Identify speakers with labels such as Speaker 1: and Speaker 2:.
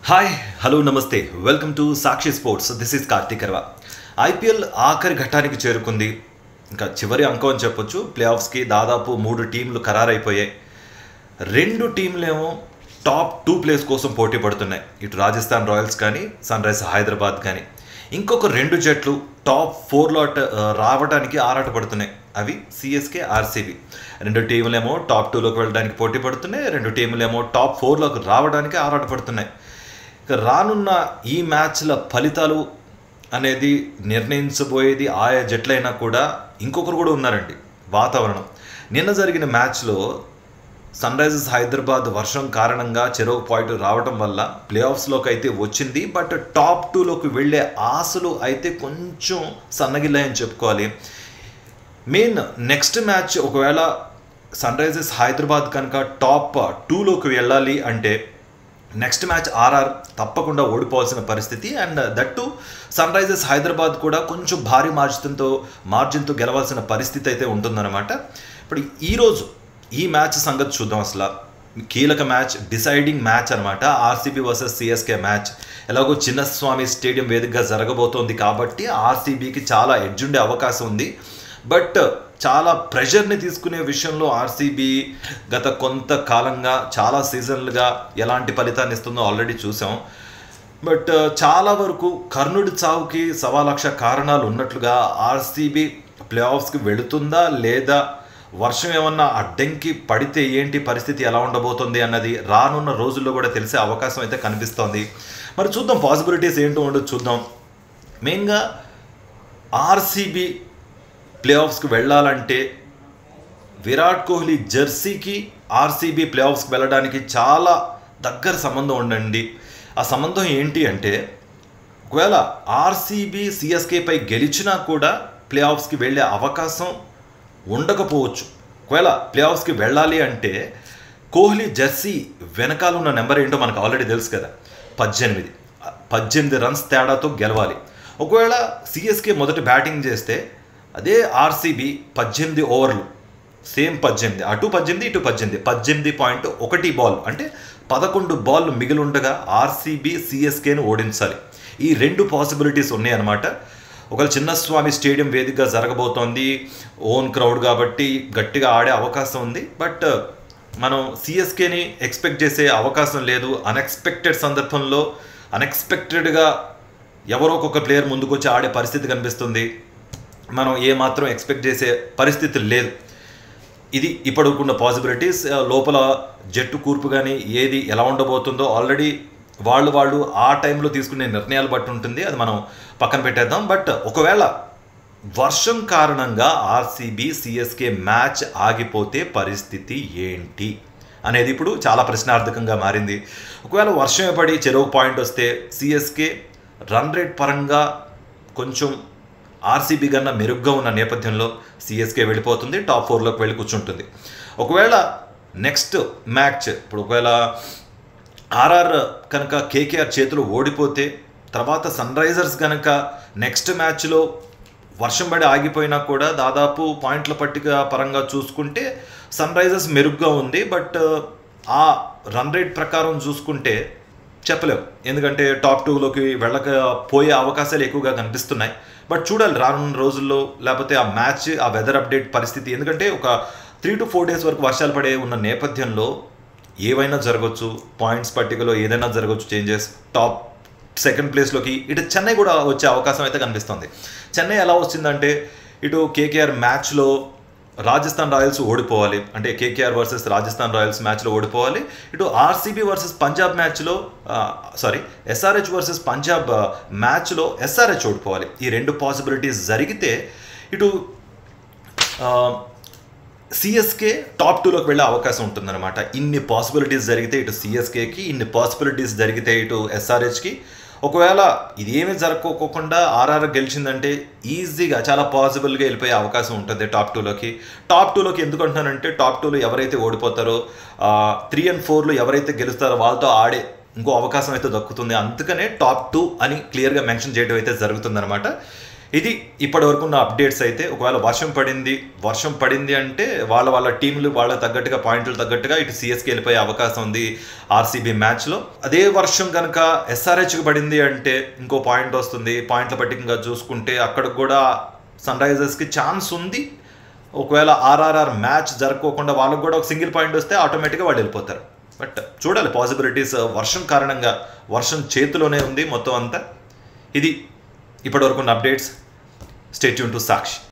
Speaker 1: hi hello నమస్తే welcome to Sakshi sports this is Karthik Karva IPL ఆఖరి ఘట్టానికి చేరుకుంది ఇంకా చివరి అంకం అని చెప్పొచ్చు ప్లే ఆఫ్స్కి దాదాపు మూడు టీంలు ఖరారైపోయాయి రెండు టీంలేమో టాప్ టూ ప్లేస్ కోసం పోటీ పడుతున్నాయి ఇటు రాజస్థాన్ రాయల్స్ కానీ సన్ రైజ్ హైదరాబాద్ కానీ ఇంకొక రెండు జట్లు టాప్ ఫోర్లో అట- ఆ, రావడానికి ఆరాట పడుతున్నాయి అవి సిఎస్కే ఆర్సీబీ రెండు టీములేమో టాప్ టూలోకి వెళ్ళడానికి పోటీ పడుతున్నాయి రెండు టీములేమో టాప్ ఫోర్లోకి రావడానికి ఆరాట పడుతున్నాయి ఇక రానున్న ఈ మ్యాచ్ల ఫలితాలు అనేది నిర్ణయించబోయేది ఆయా జట్లైనా కూడా ఇంకొకరు కూడా ఉన్నారండి వాతావరణం నిన్న జరిగిన మ్యాచ్లో సన్ రైజర్స్ హైదరాబాద్ వర్షం కారణంగా చెరో పాయింట్ రావడం వల్ల ప్లే ఆఫ్స్లోకి అయితే వచ్చింది బట్ టాప్ టూలోకి వెళ్ళే ఆశలు అయితే కొంచెం సన్నగిల్లాయని చెప్పుకోవాలి మెయిన్ నెక్స్ట్ మ్యాచ్ ఒకవేళ సన్ రైజర్స్ హైదరాబాద్ కనుక టాప్ టూలోకి వెళ్ళాలి అంటే నెక్స్ట్ మ్యాచ్ ఆర్ఆర్ తప్పకుండా ఓడిపోవాల్సిన పరిస్థితి and that Sunrisers Hyderabad కూడా కొంచెం భారీ మార్జిన్తో మార్జిన్తో గెలవాల్సిన పరిస్థితి అయితే ఉంటుందన్నమాట ఇప్పుడు ఈరోజు ఈ మ్యాచ్ సంగతి చూద్దాం అసలు కీలక మ్యాచ్ డిసైడింగ్ మ్యాచ్ అనమాట ఆర్సీబీ వర్సెస్ సిఎస్కే మ్యాచ్ ఎలాగో చిన్నస్వామి స్టేడియం వేదికగా జరగబోతోంది కాబట్టి ఆర్సీబీకి చాలా ఎడ్జ్ ఉండే అవకాశం ఉంది బట్ చాలా ప్రెషర్ని తీసుకునే విషయంలో ఆర్సీబీ గత కొంతకాలంగా చాలా సీజన్లుగా ఎలాంటి ఫలితాన్ని ఇస్తుందో ఆల్రెడీ చూసాం బట్ చాలా వరకు కర్ణుడి చావుకి సవా లక్ష కారణాలు ఉన్నట్లుగా ఆర్సీబీ ప్లే ఆఫ్స్కి వెళుతుందా లేదా వర్షం ఏమన్నా అడ్డంకి పడితే ఏంటి పరిస్థితి ఎలా ఉండబోతుంది అన్నది రానున్న రోజుల్లో కూడా తెలిసే అవకాశం అయితే కనిపిస్తోంది మరి చూద్దాం పాసిబిలిటీస్ ఏంటో ఉండదు చూద్దాం మెయిన్గా ఆర్సీబీ ప్లే ఆఫ్స్కి వెళ్ళాలంటే విరాట్ కోహ్లీ జెర్సీకి ఆర్సీబీ ప్లే ఆఫ్స్కి వెళ్ళడానికి చాలా దగ్గర సంబంధం ఉండండి ఆ సంబంధం ఏంటి అంటే ఒకవేళ ఆర్సీబీ సిఎస్కేపై గెలిచినా కూడా ప్లే ఆఫ్స్కి వెళ్ళే అవకాశం ఉండకపోవచ్చు ఒకవేళ ప్లే ఆఫ్స్కి వెళ్ళాలి అంటే కోహ్లీ జెర్సీ వెనకాల ఉన్న నెంబర్ ఏంటో మనకు ఆల్రెడీ తెలుసు కదా పద్దెనిమిది పద్దెనిమిది రన్స్ తేడాతో గెలవాలి ఒకవేళ సిఎస్కే మొదటి బ్యాటింగ్ చేస్తే అదే ఆర్సీబీ పద్దెనిమిది ఓవర్లు సేమ్ పద్దెనిమిది అటు పద్దెనిమిది ఇటు పద్దెనిమిది పద్దెనిమిది పాయింట్ ఒకటి బాల్ అంటే పదకొండు బాల్ మిగిలి ఉండగా ఆర్సీబీ సిఎస్కేను ఓడించాలి ఈ రెండు పాసిబిలిటీస్ ఉన్నాయన్నమాట ఒకవేళ చిన్నస్వామి స్టేడియం వేదికగా జరగబోతోంది ఓన్ క్రౌడ్ కాబట్టి గట్టిగా ఆడే అవకాశం ఉంది బట్ మనం సిఎస్కేని ఎక్స్పెక్ట్ చేసే అవకాశం లేదు అన్ఎక్స్పెక్టెడ్ సందర్భంలో అన్ఎక్స్పెక్టెడ్గా ఎవరో ఒక ప్లేయర్ ముందుకొచ్చి ఆడే పరిస్థితి కనిపిస్తుంది మనం ఏమాత్రం ఎక్స్పెక్ట్ చేసే పరిస్థితి లేదు ఇది ఇప్పటికున్న పాసిబిలిటీస్ లోపల జట్టు కూర్పు కానీ ఏది ఎలా ఉండబోతుందో ఆల్రెడీ వాళ్ళు వాళ్ళు ఆ టైంలో తీసుకునే నిర్ణయాలు బట్టి ఉంటుంది అది మనం పక్కన పెట్టేద్దాం బట్ ఒకవేళ వర్షం కారణంగా ఆర్సీబీ సిఎస్కే మ్యాచ్ ఆగిపోతే పరిస్థితి ఏంటి అనేది ఇప్పుడు చాలా ప్రశ్నార్థకంగా మారింది ఒకవేళ వర్షం పడి చెరువు పాయింట్ వస్తే సిఎస్కే రన్ రేట్ పరంగా కొంచెం ఆర్సీబీ కన్నా మెరుగ్గా ఉన్న నేపథ్యంలో సిఎస్కే వెళ్ళిపోతుంది టాప్ ఫోర్లోకి వెళ్ళి కూర్చుంటుంది ఒకవేళ నెక్స్ట్ మ్యాచ్ ఇప్పుడు ఒకవేళ ఆర్ఆర్ కనుక కేకేఆర్ చేతులు ఓడిపోతే తర్వాత సన్ రైజర్స్ కనుక నెక్స్ట్ మ్యాచ్లో వర్షం పడి ఆగిపోయినా కూడా దాదాపు పాయింట్ల పట్టిక పరంగా చూసుకుంటే సన్ రైజర్స్ మెరుగ్గా ఉంది బట్ ఆ రన్ రేట్ ప్రకారం చూసుకుంటే చెప్పలేం ఎందుకంటే టాప్ టూలోకి వెళ్ళక పోయే అవకాశాలు ఎక్కువగా కనిపిస్తున్నాయి బట్ చూడాలి రానున్న రోజుల్లో లేకపోతే ఆ మ్యాచ్ ఆ వెదర్ అప్డేట్ పరిస్థితి ఎందుకంటే ఒక త్రీ టు ఫోర్ డేస్ వరకు వర్షాలు పడే ఉన్న నేపథ్యంలో ఏవైనా జరగవచ్చు పాయింట్స్ పట్టికలో ఏదైనా జరగవచ్చు చేంజెస్ టాప్ సెకండ్ ప్లేస్లోకి ఇటు చెన్నై కూడా వచ్చే అవకాశం అయితే కనిపిస్తుంది చెన్నై ఎలా వచ్చిందంటే ఇటు కేకేఆర్ మ్యాచ్లో రాజస్థాన్ రాయల్స్ ఓడిపోవాలి అంటే కేకేఆర్ వర్సెస్ రాజస్థాన్ రాయల్స్ మ్యాచ్లో ఓడిపోవాలి ఇటు ఆర్సీబీ వర్సెస్ పంజాబ్ మ్యాచ్లో సారీ ఎస్ఆర్హెచ్ వర్సెస్ పంజాబ్ ఆ, మ్యాచ్లో ఎస్ఆర్హెచ్ ఓడిపోవాలి ఈ రెండు పాసిబిలిటీస్ జరిగితే ఇటు ఆ, సిఎస్కే టాప్ టూలోకి వెళ్ళే అవకాశం ఉంటుందన్నమాట ఇన్ని పాసిబిలిటీస్ జరిగితే ఇటు సిఎస్కేకి ఇన్ని పాసిబిలిటీస్ జరిగితే ఇటు ఎస్ఆర్హెచ్కి ఒకవేళ ఇదేమీ జరగకోకుండా ఆర్ఆర్ గెలిచిందంటే ఈజీగా చాలా పాసిబుల్గా వెళ్ళిపోయే అవకాశం ఉంటుంది టాప్ టూలోకి టాప్ టూలోకి ఎందుకు అంటున్నానంటే టాప్ టూలో ఎవరైతే ఓడిపోతారో త్రీ అండ్ ఫోర్లో ఎవరైతే గెలుస్తారో వాళ్ళతో ఆడే ఇంకో అవకాశం అయితే దక్కుతుంది అందుకనే టాప్ టూ అని క్లియర్గా మెన్షన్ చేయడం అయితే జరుగుతుందన్నమాట ఇది ఇప్పటి వరకు ఉన్న అప్డేట్స్ అయితే ఒకవేళ వర్షం పడింది వర్షం పడింది అంటే వాళ్ళ వాళ్ళ టీంలు వాళ్ళ తగ్గట్టుగా పాయింట్లు తగ్గట్టుగా ఇటు సిఎస్కి వెళ్ళిపోయే అవకాశం ఉంది ఆర్సీబీ మ్యాచ్లో అదే వర్షం కనుక ఎస్ఆర్హెచ్కి పడింది అంటే ఇంకో పాయింట్ వస్తుంది పాయింట్ల పట్టికగా చూసుకుంటే అక్కడికి కూడా సన్ రైజర్స్కి ఛాన్స్ ఉంది ఒకవేళ ఆర్ఆర్ఆర్ మ్యాచ్ జరగకోకుండా వాళ్ళకి కూడా ఒక సింగిల్ పాయింట్ వస్తే ఆటోమేటిక్గా వాళ్ళు వెళ్ళిపోతారు బట్ చూడాలి పాసిబిలిటీస్ వర్షం కారణంగా వర్షం చేతిలోనే ఉంది మొత్తం అంతా ఇది ఇప్పటివరకు ఉన్న అప్డేట్స్ స్టేట్యూన్ టు సాక్షి